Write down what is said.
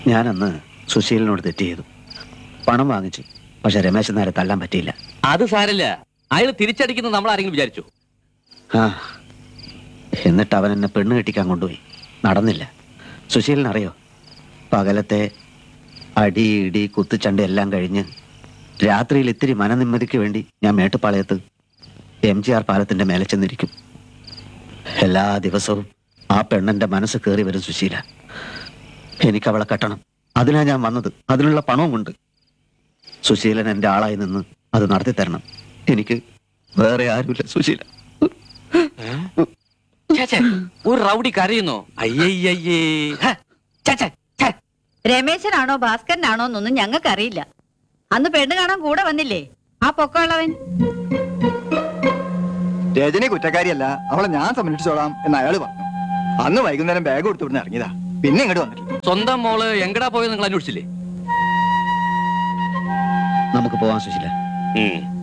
ഞാനന്ന് സുശീലനോട് തെറ്റ് ചെയ്തു പണം വാങ്ങിച്ചു പക്ഷെ രമേശൻ നേരെ തള്ളാൻ പറ്റിയില്ല അത് സാരല്ല അയാൾ തിരിച്ചടിക്കുന്നത് നമ്മൾ ആരെങ്കിലും വിചാരിച്ചു ആ എന്നിട്ട് അവൻ എന്നെ പെണ്ണ് കെട്ടിക്കാൻ കൊണ്ടുപോയി നടന്നില്ല സുശീലൻ അറിയോ പകലത്തെ അടി ഇടി കുത്തുചണ്ട എല്ലാം കഴിഞ്ഞ് രാത്രിയിൽ ഇത്തിരി മനനിമ്മതിക്ക് വേണ്ടി ഞാൻ മേട്ടുപ്പാളയത്ത് എം ജി ആർ പാലത്തിന്റെ മേലെ ചെന്നിരിക്കും എല്ലാ ദിവസവും ആ പെണ്ണെന്റെ മനസ്സ് കയറി വരും സുശീല എനിക്ക് അവളെ കെട്ടണം അതിനാ ഞാൻ വന്നത് അതിനുള്ള പണവും ഉണ്ട് സുശീലൻ എന്റെ ആളായി നിന്ന് അത് നടത്തി തരണം എനിക്ക് വേറെ ആരുമില്ല സുശീല ഛെ, ഛെ, ഒരു റൗഡി കരയുന്നോ അയ്യയ്യേ ഹ, ഛെ, ഛെ, ഛെ. രമേശനാണോ ഭാസ്കരനാണോ എന്നൊന്നും ഞങ്ങൾക്കറിയില്ല അന്ന് പെണ്ണ് കാണാൻ കൂടെ വന്നില്ലേ ആ പൊക്കമുള്ളവൻ രജനി കുറ്റക്കാരിയല്ല അവളെ ഞാൻ സംരക്ഷിച്ചോളാം എന്ന് അയാൾ പറഞ്ഞു അന്ന് വൈകുന്നേരം ബാഗ് കൊടുത്തു വിടുന്ന് ഇറങ്ങിയതാ പിന്നെ ഇങ്ങോട്ട് വന്നിട്ടില്ല സ്വന്തം മോള് എങ്കടാ പോയത് നിങ്ങൾ അന്വേഷിച്ചില്ലേ നമുക്ക് പോവാം സുശീല ഉം.